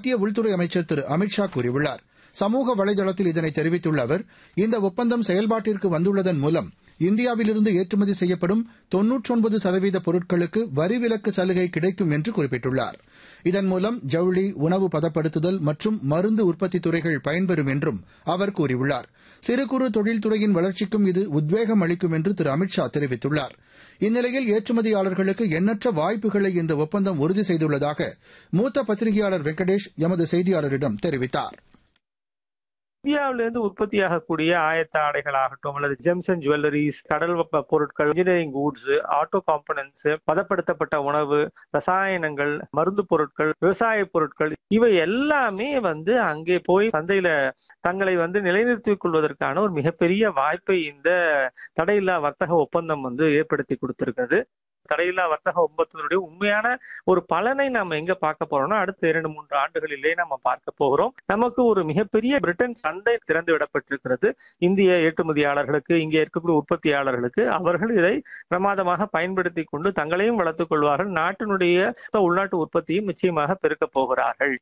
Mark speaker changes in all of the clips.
Speaker 1: மத்திய உள்துறை அமைச்சர் திரு அமித்ஷா கூறியுள்ளார் சமூக வலைதளத்தில் இதனை தெரிவித்துள்ள அவர் இந்த ஒப்பந்தம் செயல்பாட்டிற்கு வந்துள்ளதன் மூலம் இந்தியாவிலிருந்து ஏற்றுமதி செய்யப்படும் தொன்னூற்றொன்பது சதவீத பொருட்களுக்கு வரி விலக்கு சலுகை கிடைக்கும் என்று குறிப்பிட்டுள்ளார் இதன் மூலம் ஜவுளி உணவு பதப்படுத்துதல் மற்றும் மருந்து உற்பத்தி துறைகள் பயன்பெறும் என்றும் அவர் கூறியுள்ளார் சிறு குறு தொழில்துறையின் வளர்ச்சிக்கும் இது உத்வேகம் அளிக்கும் என்று திரு அமித்ஷா தெரிவித்துள்ளார் இந்நிலையில் ஏற்றுமதியாளர்களுக்கு எண்ணற்ற வாய்ப்புகளை இந்த ஒப்பந்தம் உறுதி செய்துள்ளதாக மூத்த பத்திரிகையாளர் வெங்கடேஷ் எமது செய்தியாளரிடம் தெரிவித்தார்
Speaker 2: இந்தியாவிலிருந்து உற்பத்தியாகக்கூடிய ஆயத்த ஆடைகளாகட்டும் அல்லது ஜெம்ஸ் அண்ட் ஜுவல்லரிஸ் கடல் வெப்ப பொருட்கள் இன்ஜினியரிங் கூட்ஸ் ஆட்டோ காம்பனன்ட்ஸ் பதப்படுத்தப்பட்ட உணவு ரசாயனங்கள் மருந்து பொருட்கள் விவசாய பொருட்கள் இவை எல்லாமே வந்து அங்கே போய் சந்தையில தங்களை வந்து நிலைநிறுத்திக் கொள்வதற்கான ஒரு மிகப்பெரிய வாய்ப்பை இந்த தடையில்லா வர்த்தக ஒப்பந்தம் வந்து ஏற்படுத்தி கொடுத்திருக்கிறது தடையில்லா வர்த்தக ஒப்பந்தத்தினுடைய உண்மையான ஒரு பலனை நம்ம எங்க பார்க்க போறோம்னா அடுத்த இரண்டு மூன்று ஆண்டுகளிலே நம்ம பார்க்க போகிறோம் நமக்கு ஒரு மிகப்பெரிய பிரிட்டன் சந்தை திறந்து விடப்பட்டிருக்கிறது இந்திய ஏற்றுமதியாளர்களுக்கு இங்கே இருக்கக்கூடிய உற்பத்தியாளர்களுக்கு அவர்கள் இதை பிரமாதமாக பயன்படுத்தி கொண்டு தங்களையும் வளர்த்துக் கொள்வார்கள் நாட்டினுடைய உள்நாட்டு உற்பத்தியும் நிச்சயமாக பெருக்கப் போகிறார்கள்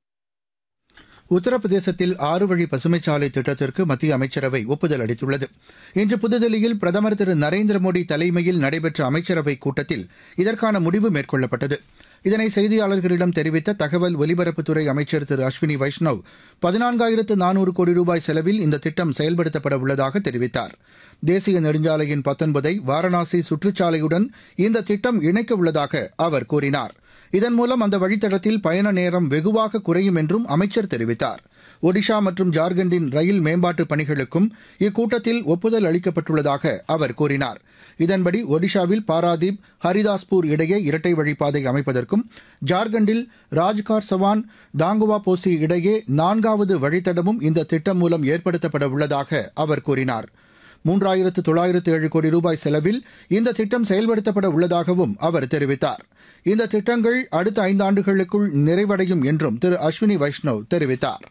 Speaker 1: உத்தரப்பிரதேசத்தில் ஆறு வழி பசுமைச்சாலை திட்டத்திற்கு மத்திய அமைச்சரவை ஒப்புதல் அளித்துள்ளது இன்று புதுதில்லியில் பிரதமர் திரு நரேந்திர மோடி தலைமையில் நடைபெற்ற அமைச்சரவைக் கூட்டத்தில் இதற்கான முடிவு மேற்கொள்ளப்பட்டது இதனை செய்தியாளர்களிடம் தெரிவித்த தகவல் ஒலிபரப்புத்துறை அமைச்சர் திரு அஸ்வினி வைஷ்ணவ் பதினான்காயிரத்து நானூறு கோடி ரூபாய் செலவில் இந்த திட்டம் செயல்படுத்தப்பட உள்ளதாக தெரிவித்தார் தேசிய நெடுஞ்சாலையின் பத்தொன்பதை வாரணாசி சுற்றுச்சாலையுடன் இந்த திட்டம் இணைக்க உள்ளதாக அவர் கூறினார் இதன் மூலம் அந்த வழித்தடத்தில் பயண நேரம் வெகுவாக குறையும் என்றும் அமைச்சர் தெரிவித்தார் ஒடிஷா மற்றும் ஜார்க்கண்டின் ரயில் மேம்பாட்டு பணிகளுக்கும் இக்கூட்டத்தில் ஒப்புதல் அளிக்கப்பட்டுள்ளதாக அவர் கூறினார் இதன்படி ஒடிஷாவில் பாராதீப் ஹரிதாஸ்பூர் இடையே இரட்டை வழிப்பாதை அமைப்பதற்கும் ஜார்க்கண்டில் ராஜ்கார் சவான் தாங்குவா போசி இடையே நான்காவது வழித்தடமும் இந்த திட்டம் மூலம் ஏற்படுத்தப்பட உள்ளதாக அவர் கூறினார் மூன்றாயிரத்து தொள்ளாயிரத்து ஏழு கோடி ரூபாய் செலவில் இந்த திட்டம் செயல்படுத்தப்பட உள்ளதாகவும் அவர் தெரிவித்தார் இந்த திட்டங்கள் அடுத்த ஐந்தாண்டுகளுக்குள் நிறைவடையும் என்றும் திரு அஸ்வினி வைஷ்ணவ் தெரிவித்தார்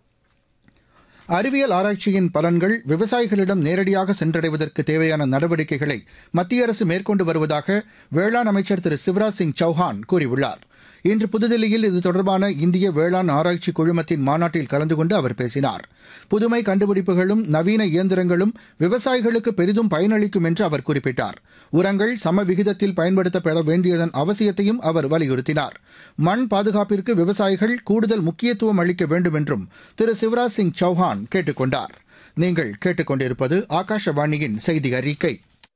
Speaker 1: அறிவியல் ஆராய்ச்சியின் பலன்கள் விவசாயிகளிடம் நேரடியாக சென்றடைவதற்கு தேவையான நடவடிக்கைகளை மத்திய அரசு மேற்கொண்டு வருவதாக வேளாண் அமைச்சர் திரு சிவராஜ் சிங் சௌஹான் கூறியுள்ளார் இன்று புதுதில்லியில் இது தொடர்பான இந்திய வேளாண் ஆராய்ச்சி குழுமத்தின் மாநாட்டில் கலந்து கொண்டு அவர் பேசினார் புதுமை கண்டுபிடிப்புகளும் நவீன இயந்திரங்களும் விவசாயிகளுக்கு பெரிதும் பயனளிக்கும் என்று அவர் குறிப்பிட்டார் உரங்கள் சம விகிதத்தில் பயன்படுத்தப்பட வேண்டியதன் அவசியத்தையும் அவர் வலியுறுத்தினார் மண் பாதுகாப்பிற்கு விவசாயிகள் கூடுதல் முக்கியத்துவம் அளிக்க வேண்டும் என்றும் திரு சிவராஜ் சிங் சௌஹான் கேட்டுக் கொண்டார் நீங்கள் கேட்டுக்கொண்டிருப்பது ஆகாஷவாணியின் செய்தி அறிக்கை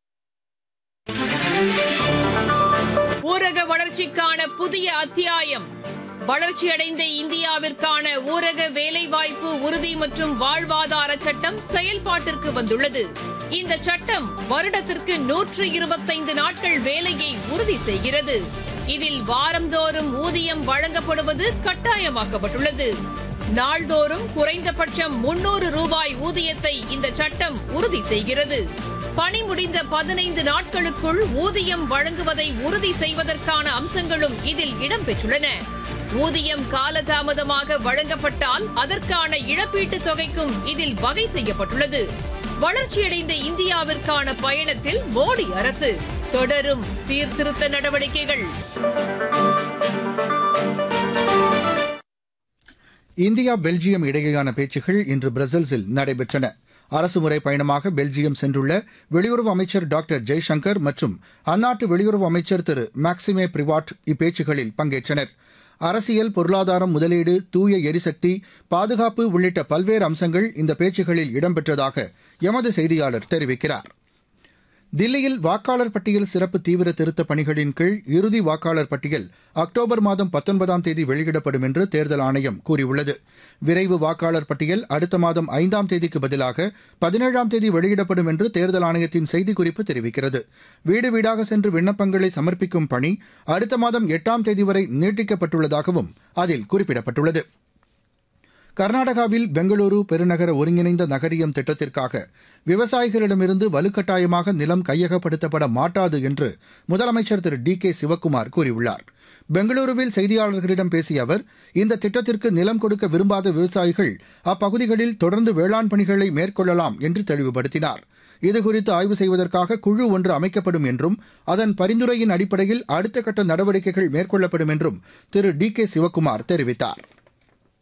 Speaker 3: ஊரக வளர்ச்சிக்கான புதிய அத்தியாயம் வளர்ச்சியடைந்த இந்தியாவிற்கான ஊரக வேலைவாய்ப்பு உறுதி மற்றும் வாழ்வாதார சட்டம் செயல்பாட்டிற்கு வந்துள்ளது இந்த சட்டம் வருடத்திற்கு நூற்று இருபத்தைந்து நாட்கள் வேலையை உறுதி செய்கிறது இதில் வாரந்தோறும் ஊதியம் வழங்கப்படுவது கட்டாயமாக்கப்பட்டுள்ளது நாள்தோறும் குறைந்தபட்சம் முன்னூறு ரூபாய் ஊதியத்தை இந்த சட்டம் உறுதி செய்கிறது பணி முடிந்த பதினைந்து நாட்களுக்குள் ஊதியம் வழங்குவதை உறுதி செய்வதற்கான அம்சங்களும் இதில் இடம்பெற்றுள்ளன ஊதியம் காலதாமதமாக வழங்கப்பட்டால் அதற்கான இழப்பீட்டுத் தொகைக்கும் இதில் வகை செய்யப்பட்டுள்ளது வளர்ச்சியடைந்த இந்தியாவிற்கான பயணத்தில் மோடி அரசு தொடரும் சீர்திருத்த நடவடிக்கைகள்
Speaker 1: இந்தியா பெல்ஜியம் இடையேயான பேச்சுகள் இன்று பிரசல்ஸில் நடைபெற்றன அரசுமுறை பயணமாக பெல்ஜியம் சென்றுள்ள வெளியுறவு அமைச்சர் டாக்டர் ஜெய்சங்கர் மற்றும் அந்நாட்டு வெளியுறவு அமைச்சர் திரு மேக்சிமே பிரிவாட் இப்பேச்சுகளில் பங்கேற்றனர் அரசியல் பொருளாதாரம் முதலீடு தூய எரிசக்தி பாதுகாப்பு உள்ளிட்ட பல்வேறு அம்சங்கள் இந்த பேச்சுகளில் இடம்பெற்றதாக எமது செய்தியாளர் தெரிவிக்கிறார் தில்லியில் வாக்காளர் பட்டியல் சிறப்பு தீவிர திருத்தப் பணிகளின் கீழ் இறுதி வாக்காளர் பட்டியல் அக்டோபர் மாதம் பத்தொன்பதாம் தேதி வெளியிடப்படும் என்று தேர்தல் ஆணையம் கூறியுள்ளது விரைவு வாக்காளர் பட்டியல் அடுத்த மாதம் ஐந்தாம் தேதிக்கு பதிலாக பதினேழாம் தேதி வெளியிடப்படும் என்று தேர்தல் ஆணையத்தின் செய்திக்குறிப்பு தெரிவிக்கிறது வீடு வீடாக சென்று விண்ணப்பங்களை சமர்ப்பிக்கும் பணி அடுத்த மாதம் எட்டாம் தேதி வரை நீட்டிக்கப்பட்டுள்ளதாகவும் அதில் குறிப்பிடப்பட்டுள்ளது கர்நாடகாவில் பெங்களூரு பெருநகர ஒருங்கிணைந்த நகரியம் திட்டத்திற்காக விவசாயிகளிடமிருந்து வலுக்கட்டாயமாக நிலம் கையகப்படுத்தப்பட மாட்டாது என்று முதலமைச்சர் திரு டி கே சிவக்குமார் கூறியுள்ளார் பெங்களூருவில் செய்தியாளர்களிடம் பேசிய அவர் இந்த திட்டத்திற்கு நிலம் கொடுக்க விரும்பாத விவசாயிகள் அப்பகுதிகளில் தொடர்ந்து வேளாண் பணிகளை மேற்கொள்ளலாம் என்று தெளிவுபடுத்தினார் இதுகுறித்து ஆய்வு செய்வதற்காக குழு ஒன்று அமைக்கப்படும் என்றும் அதன் பரிந்துரையின் அடிப்படையில் அடுத்த கட்ட நடவடிக்கைகள் மேற்கொள்ளப்படும் என்றும் திரு டி கே சிவக்குமார் தெரிவித்தாா்